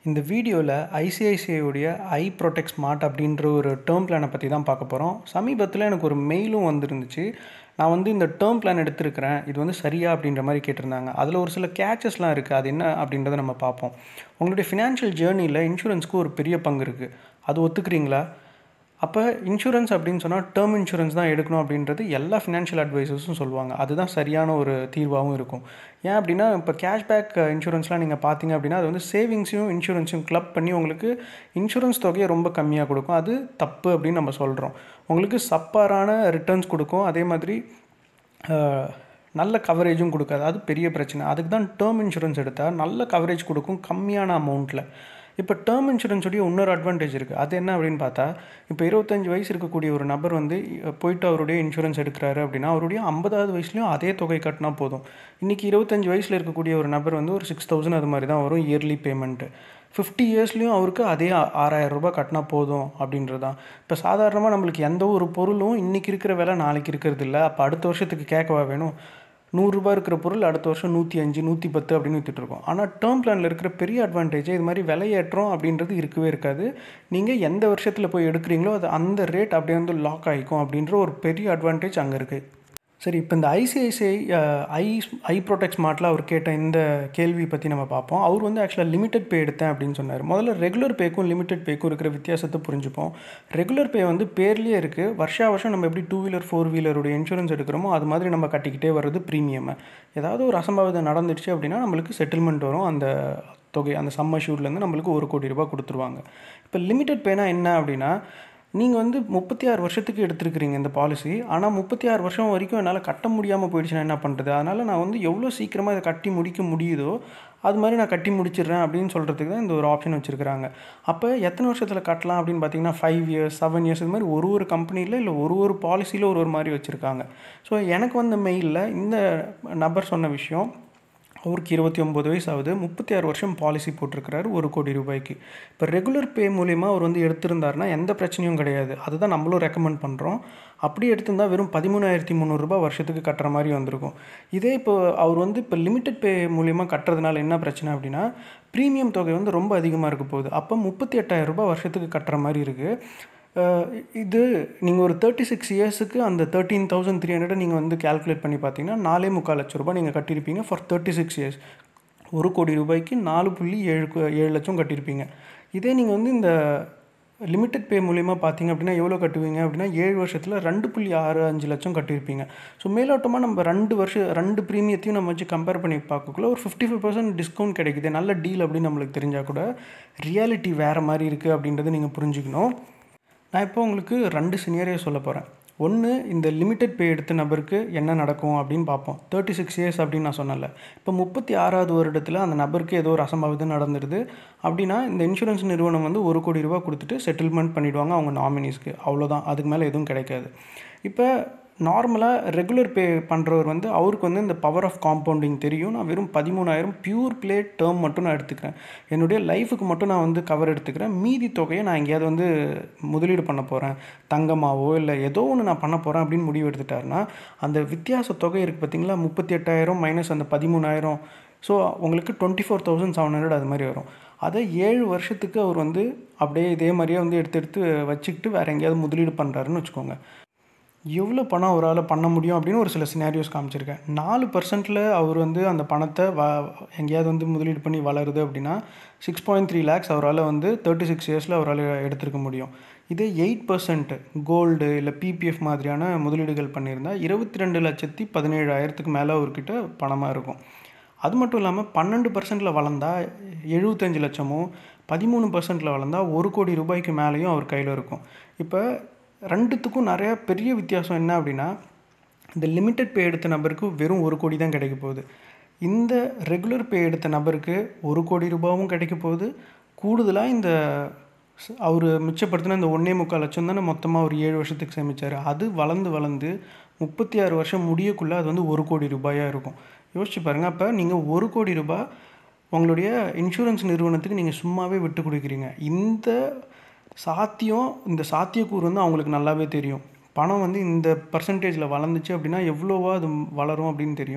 இந்த வீடியோவில் ஐசிஐசிஐ ஐ protect smart அப்படின்ற ஒரு டேர்ம் பிளானை பற்றி தான் பார்க்க போகிறோம் சமீபத்தில் எனக்கு ஒரு மெயிலும் வந்துருந்துச்சு நான் வந்து இந்த டேர்ம் பிளான் எடுத்திருக்கிறேன் இது வந்து சரியா அப்படின்ற மாதிரி கேட்டிருந்தாங்க அதில் ஒரு சில கேச்சஸ்லாம் இருக்குது அது என்ன அப்படின்றத நம்ம பார்ப்போம் உங்களுடைய ஃபினான்ஷியல் ஜேர்னியில் இன்சூரன்ஸ்க்கு ஒரு பெரிய பங்கு இருக்குது அது ஒத்துக்கிறீங்களா அப்போ இன்சூரன்ஸ் அப்படின்னு சொன்னால் டேர்ம் இன்சூரன்ஸ் தான் எடுக்கணும் அப்படின்றது எல்லா ஃபினான்ஷியல் அட்வைசர்ஸும் சொல்லுவாங்க அதுதான் சரியான ஒரு தீர்வாகவும் இருக்கும் ஏன் அப்படின்னா இப்போ கேஷ்பேக் இன்சூரன்ஸ்லாம் நீங்கள் பார்த்தீங்க அப்படின்னா அது வந்து சேவிங்ஸையும் இன்சூரன்ஸையும் கிளப் பண்ணி உங்களுக்கு இன்சூரன்ஸ் தொகையை ரொம்ப கம்மியாக கொடுக்கும் அது தப்பு அப்படின்னு நம்ம சொல்கிறோம் உங்களுக்கு சப்பாரான ரிட்டர்ன்ஸ் கொடுக்கும் அதே மாதிரி அஹ், நல்ல கவரேஜும் கொடுக்காது அது பெரிய பிரச்சனை அதுக்கு தான் டேர்ம் இன்சூரன்ஸ் எடுத்தால் நல்ல கவரேஜ் கொடுக்கும் கம்மியான அமௌண்ட்டில் இப்போ டேர்ம் இன்சூரன்ஸுடைய இன்னொரு அட்வான்டேஜ் இருக்குது அது என்ன அப்படின்னு பார்த்தா இப்போ இருபத்தஞ்சு வயசு இருக்கக்கூடிய ஒரு நபர் வந்து அஹ், போயிட்டு அவருடைய இன்சூரன்ஸ் எடுக்கிறாரு அப்படின்னா அவருடைய ஐம்பதாவது வயசுலையும் அதே தொகை கட்டினா போதும் இன்றைக்கி இருபத்தஞ்சு வயசில் இருக்கக்கூடிய ஒரு நபர் வந்து ஒரு சிக்ஸ் தௌசண்ட் அது மாதிரி தான் வரும் இயர்லி பேமெண்ட்டு ஃபிஃப்டி இயர்ஸ்லேயும் அவருக்கு அதே ஆ- ஆறாயிரம் ரூபாய் கட்டினா போதும் அப்படின்றது தான் இப்போ சாதாரணமாக நம்மளுக்கு எந்த ஒரு பொருளும் இன்றைக்கி இருக்கிற விலை நாளைக்கு இருக்கிறது இல்லை அப்போ அடுத்த வருஷத்துக்கு கேட்கவா வேணும் நூறுரூபா இருக்கிற பொருள் அடுத்த வருஷம் நூற்றி அஞ்சு நூற்றி பத்து அப்படின்னு வித்துட்டு இருக்கோம் ஆனால் டேர்ம் பிளானில் இருக்கிற பெரிய அட்வான்டேஜ் இது மாதிரி விலையேற்றம் அப்படின்றது இருக்கவே இருக்காது நீங்கள் எந்த வருஷத்தில் போய் எடுக்கிறீங்களோ அது அந்த ரேட் அப்படியே வந்து லாக் ஆகிக்கும் அப்படின்ற ஒரு பெரிய அட்வான்டேஜ் அங்கே இருக்குது சரி இப்போ இந்த ஐசிஐசிஐ ஐ ஐ ப்ரொடெக்ட் ஸ்மார்ட்டில் அவர் கேட்ட இந்த கேள்வி பற்றி நம்ம பார்ப்போம் அவர் வந்து ஆக்சுவலாக லிமிடெட் பே எடுத்தேன் அப்படின்னு சொன்னார் முதல்ல ரெகுலர் பேக்கும் லிமிடெட் பேக்கும் இருக்கிற வித்தியாசத்தை புரிஞ்சுப்போம் ரெகுலர் பே வந்து பேர்லேயே இருக்குது வருஷா வருஷம் நம்ம எப்படி டூ வீலர் ஃபோர் வீலருடைய இன்சூரன்ஸ் எடுக்கிறோமோ அது மாதிரி நம்ம கட்டிக்கிட்டே வர்றது ப்ரீமியம் ஏதாவது ஒரு அசம்பாவிதம் நடந்துடுச்சு அப்படின்னா நம்மளுக்கு செட்டில்மெண்ட் வரும் அந்த தொகை அந்த சம்ம ஷூட்லேருந்து நம்மளுக்கு ஒரு கோடி ரூபாய் கொடுத்துருவாங்க இப்போ லிமிடெட் பேனா என்ன அப்படின்னா நீங்கள் வந்து முப்பத்தி ஆறு வருஷத்துக்கு எடுத்திருக்கிறீங்க இந்த பாலிசி ஆனால் முப்பத்தி ஆறு வருஷம் வரைக்கும் என்னால் கட்ட முடியாமல் போயிடுச்சுன்னா என்ன பண்ணுறது அதனால் நான் வந்து எவ்வளோ சீக்கிரமாக இதை கட்டி முடிக்க முடியுதோ அது மாதிரி நான் கட்டி முடிச்சிடுறேன் அப்படின்னு சொல்கிறதுக்கு தான் இந்த ஒரு ஆப்ஷன் வச்சுருக்காங்க அப்போ எத்தனை வருஷத்தில் கட்டலாம் அப்படின்னு பார்த்தீங்கன்னா ஃபைவ் இயர்ஸ் செவன் இயர்ஸ் இது மாதிரி ஒரு ஒரு கம்பெனியில் இல்லை ஒரு ஒரு பாலிசியில் ஒரு ஒரு மாதிரி வச்சுருக்காங்க ஸோ எனக்கு வந்த மெயிலில் இந்த நபர் சொன்ன விஷயம் அவருக்கு இருபத்தி ஒம்பது வயசு ஆகுது முப்பத்தி ஆறு வருஷம் பாலிசி போட்டிருக்கிறாரு ஒரு கோடி ரூபாய்க்கு இப்போ ரெகுலர் பே மூலிமா அவர் வந்து எடுத்திருந்தாருன்னா எந்த பிரச்சனையும் கிடையாது அதுதான் நம்மளும் ரெக்கமெண்ட் பண்ணுறோம் அப்படி எடுத்திருந்தா வெறும் பதிமூணாயிரத்தி முந்நூறுரூபா வருஷத்துக்கு கட்டுற மாதிரி வந்திருக்கும் இதே இப்போ அவர் வந்து இப்போ லிமிடெட் பே மூலிமா கட்டுறதுனால என்ன பிரச்சனை அப்படின்னா ப்ரீமியம் தொகை வந்து ரொம்ப அதிகமாக இருக்க போகுது அப்போ முப்பத்தி எட்டாயிரம் ரூபாய் வருஷத்துக்கு கட்டுற மாதிரி இருக்குது அஹ் இது நீங்கள் ஒரு தேர்ட்டி சிக்ஸ் இயர்ஸுக்கு அந்த தேர்ட்டீன் தௌசண்ட் த்ரீ ஹண்ட்ரட் நீங்கள் வந்து கால்குலேட் பண்ணி பார்த்தீங்கன்னா நாலே முக்கால் லட்ச ரூபாய் நீங்கள் கட்டியிருப்பீங்க ஃபார் தேர்ட்டி சிக்ஸ் இயர்ஸ் ஒரு கோடி ரூபாய்க்கு நாலு புள்ளி ஏழு கு- ஏழு லட்சம் கட்டியிருப்பீங்க இதே நீங்கள் வந்து இந்த லிமிட்டட் பே மூலிமா பார்த்தீங்க அப்படின்னா எவ்வளோ கட்டுவீங்க அப்படின்னா ஏழு வருஷத்தில் ரெண்டு புள்ளி ஆறு அஞ்சு லட்சம் கட்டியிருப்பீங்க ஸோ மேலோட்டமாக நம்ம ரெண்டு வருஷம் ரெண்டு ப்ரீமியத்தையும் நம்ம வச்சு கம்பேர் பண்ணி பார்க்கக்குள்ள ஒரு ஃபிஃப்டி ஃபைவ் பர்சன்ட் டிஸ்கவுண்ட் கிடைக்குது நல்ல டீல் அப்படின்னு நம்மளுக்கு தெரிஞ்சால் கூட ரியாலிட்டி வேறு மாதிரி இருக்குது அப்படின்றத நீங்கள் புரிஞ்சுக்கணும் நான் இப்போ உங்களுக்கு ரெண்டு சினியரே சொல்ல போகிறேன் ஒன்று இந்த லிமிடெட் பே எடுத்த நபருக்கு என்ன நடக்கும் அப்படின்னு பார்ப்போம் தேர்ட்டி சிக்ஸ் இயர்ஸ் அப்படின்னு நான் சொன்னல இப்போ முப்பத்தி ஆறாவது வருடத்தில் அந்த நபருக்கு ஏதோ ஒரு அசம்பாவிதம் நடந்துடுது அப்படின்னா இந்த இன்சூரன்ஸ் நிறுவனம் வந்து ஒரு கோடி ரூபாய் கொடுத்துட்டு செட்டில்மெண்ட் பண்ணிடுவாங்க அவங்க நாமினிஸ்க்கு அவ்வளோதான் அதுக்கு மேலே எதுவும் கிடைக்காது இப்போ நார்மலாக ரெகுலர் பே பண்ணுறவர் வந்து அவருக்கு வந்து இந்த பவர் ஆஃப் காம்பவுண்டிங் தெரியும் நான் வெறும் பதிமூணாயிரம் பியூர் பிளே டேர்ம் மட்டும் நான் எடுத்துக்கிறேன் என்னுடைய லைஃபுக்கு மட்டும் நான் வந்து கவர் எடுத்துக்கிறேன் மீதி தொகையை நான் எங்கேயாவது வந்து முதலீடு பண்ண போகிறேன் தங்கமாவோ இல்லை ஏதோ ஒன்று நான் பண்ண போகிறேன் அப்படின்னு முடிவு எடுத்துட்டாருன்னா அந்த வித்தியாச தொகை இருக்குது பார்த்தீங்களா முப்பத்தி எட்டாயிரம் மைனஸ் அந்த பதிமூணாயிரம் ஸோ உங்களுக்கு twenty four thousand seven hundred அது மாதிரி வரும் அதை ஏழு வருஷத்துக்கு அவர் வந்து அப்படியே இதே மாதிரியே வந்து எடுத்து எடுத்து வச்சுக்கிட்டு வேறு எங்கேயாவது முதலீடு பண்ணுறாருன்னு வச்சுக்கோங்க எவ்வளோ பணம் அவரால் பண்ண முடியும் அப்படின்னு ஒரு சில சினாரியோஸ் காமிச்சிருக்கேன் நாலு பர்சன்ட்டில் அவர் வந்து அந்த பணத்தை வ எங்கேயாவது வந்து முதலீடு பண்ணி வளருது அப்படின்னா சிக்ஸ் பாயிண்ட் த்ரீ லேக்ஸ் அவரால் வந்து தேர்ட்டி சிக்ஸ் இயர்ஸில் அவரால் எடுத்திருக்க முடியும் இதே எயிட் பர்சன்ட் கோல்டு இல்லை பிபிஎஃப் மாதிரியான முதலீடுகள் பண்ணியிருந்தா இருபத்தி ரெண்டு லட்சத்தி பதினேழாயிரத்துக்கு மேலே அவர்கிட்ட பணமாக இருக்கும் அது மட்டும் இல்லாமல் பன்னெண்டு பர்சன்ட்டில் வளர்ந்தா எழுபத்தஞ்சு லட்சமோ பதிமூணு பர்சன்ட்டில் வளர்ந்தா ஒரு கோடி ரூபாய்க்கு மேலேயும் அவர் கையில் இருக்கும் இப்போ ரெண்டுத்துக்கும் நிறைய பெரிய வித்தியாசம் என்ன அப்படின்னா இந்த லிமிட்டட் பே எடுத்த நபருக்கு வெறும் ஒரு கோடி தான் கிடைக்க போகுது இந்த ரெகுலர் பே எடுத்த நபருக்கு ஒரு கோடி ரூபாவும் கிடைக்க போகுது கூடுதலாக இந்த அவர் மிச்சப்படுத்தின இந்த ஒன்றே முக்கால் லட்சம் தானே மொத்தமாக ஒரு ஏழு வருஷத்துக்கு சேமிச்சார் அது வளர்ந்து வளர்ந்து முப்பத்தி ஆறு வருஷம் முடியக்குள்ளே அது வந்து ஒரு கோடி ரூபாயாக இருக்கும் யோசிச்சு பாருங்கள் அப்போ நீங்கள் ஒரு கோடி ரூபாய் உங்களுடைய இன்சூரன்ஸ் நிறுவனத்துக்கு நீங்கள் சும்மாவே விட்டு கொடுக்குறீங்க இந்த சாத்தியம் இந்த சாத்தியக்கூறு வந்து அவங்களுக்கு நல்லாவே தெரியும் பணம் வந்து இந்த பர்சன்டேஜில் வளர்ந்துச்சு அப்படின்னா எவ்வளோவா அது வளரும் அப்படின்னு தெரியும்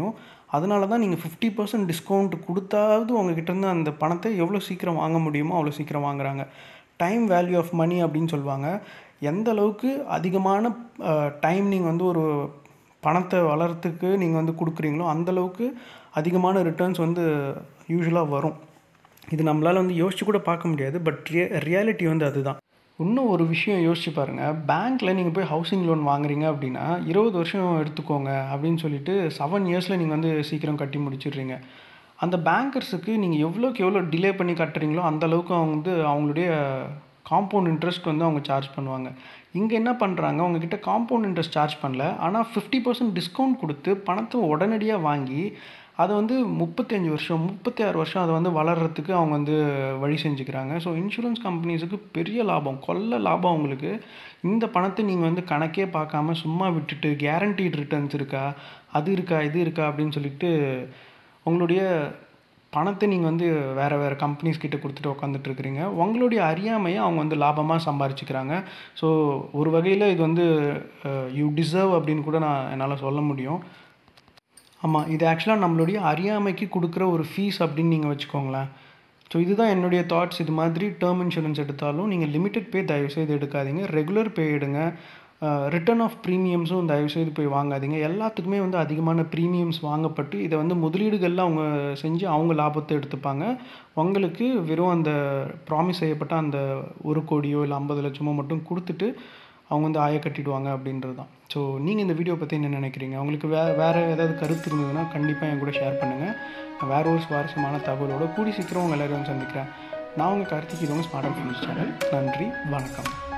அதனால தான் நீங்கள் ஃபிஃப்டி பர்சன்ட் டிஸ்கவுண்ட் கொடுத்தாவது உங்ககிட்ட இருந்து அந்த பணத்தை எவ்வளோ சீக்கிரம் வாங்க முடியுமோ அவ்வளோ சீக்கிரம் வாங்குறாங்க டைம் வேல்யூ ஆஃப் மணி அப்படின்னு சொல்லுவாங்க எந்த அளவுக்கு அதிகமான டைம் நீங்கள் வந்து ஒரு பணத்தை வளர்கிறதுக்கு நீங்கள் வந்து கொடுக்குறீங்களோ அந்தளவுக்கு அதிகமான ரிட்டர்ன்ஸ் வந்து யூஸ்வலாக வரும் இது நம்மளால் வந்து யோசிச்சு கூட பார்க்க முடியாது பட் ரியா ரியாலிட்டி வந்து அதுதான் இன்னும் ஒரு விஷயம் யோசிச்சு பாருங்கள் பேங்க்கில் நீங்கள் போய் ஹவுசிங் லோன் வாங்குறீங்க அப்படின்னா இருபது வருஷம் எடுத்துக்கோங்க அப்படின்னு சொல்லிட்டு செவன் இயர்ஸில் நீங்கள் வந்து சீக்கிரம் கட்டி முடிச்சிடுறீங்க அந்த பேங்கர்ஸுக்கு நீங்கள் எவ்வளோக்கு எவ்வளோ டிலே பண்ணி கட்டுறீங்களோ அந்த அளவுக்கு அவங்க வந்து அவங்களுடைய காம்பவுண்ட் இன்ட்ரெஸ்ட் வந்து அவங்க சார்ஜ் பண்ணுவாங்க இங்கே என்ன பண்ணுறாங்க உங்ககிட்ட காம்பவுண்ட் இன்ட்ரெஸ்ட் சார்ஜ் பண்ணல ஆனால் ஃபிஃப்டி பர்சன்ட் டிஸ்கவுண்ட் கொடுத்து பணத்தை உடனடியாக வாங்கி அதை வந்து முப்பத்தஞ்சு வருஷம் முப்பத்தி ஆறு வருஷம் அதை வந்து வளர்கிறதுக்கு அவங்க வந்து வழி செஞ்சுக்கிறாங்க ஸோ இன்சூரன்ஸ் கம்பெனிஸுக்கு பெரிய லாபம் கொல்ல லாபம் அவங்களுக்கு இந்த பணத்தை நீங்கள் வந்து கணக்கே பார்க்காம சும்மா விட்டுட்டு கேரண்டீட் ரிட்டர்ன்ஸ் இருக்கா அது இருக்கா இது இருக்கா அப்படின்னு சொல்லிட்டு உங்களுடைய பணத்தை நீங்கள் வந்து வேறு வேறு கம்பெனிஸ் கிட்ட கொடுத்துட்டு உட்காந்துட்டு இருக்கிறீங்க உங்களுடைய அறியாமையை அவங்க வந்து லாபமாக சம்பாரிச்சுக்கிறாங்க ஸோ ஒரு வகையில் இது வந்து யூ டிசர்வ் அப்படின்னு கூட நான் என்னால் சொல்ல முடியும் ஆமாம் இது ஆக்சுவலாக நம்மளுடைய அறியாமைக்கு கொடுக்குற ஒரு ஃபீஸ் அப்படின்னு நீங்கள் வச்சுக்கோங்களேன் ஸோ இதுதான் என்னுடைய தாட்ஸ் இது மாதிரி டேர்ம் இன்சூரன்ஸ் எடுத்தாலும் நீங்கள் லிமிட்டட் பே தயவுசெய்து எடுக்காதீங்க ரெகுலர் பே எடுங்க ரிட்டர்ன் ஆஃப் ப்ரீமியம்ஸும் தயவுசெய்து போய் வாங்காதீங்க எல்லாத்துக்குமே வந்து அதிகமான ப்ரீமியம்ஸ் வாங்கப்பட்டு இதை வந்து முதலீடுகளில் அவங்க செஞ்சு அவங்க லாபத்தை எடுத்துப்பாங்க உங்களுக்கு வெறும் அந்த ப்ராமிஸ் செய்யப்பட்ட அந்த ஒரு கோடியோ இல்லை ஐம்பது லட்சமோ மட்டும் கொடுத்துட்டு அவங்க வந்து ஆய கட்டிடுவாங்க அப்படின்றது தான் ஸோ நீங்கள் இந்த வீடியோ பற்றி என்ன நினைக்கிறீங்க உங்களுக்கு வே வேறு ஏதாவது கருத்து இருந்ததுன்னா கண்டிப்பாக என் கூட ஷேர் பண்ணுங்கள் வேறு ஒரு சுவாரஸ்யமான தகவலோட கூடி சீக்கிரம் உங்கள் எல்லோரும் சந்திக்கிறேன் நான் உங்கள் கார்த்திக் இது உங்கள் ஸ்மார்ட் அண்ட் சேனல் நன்றி வணக்கம்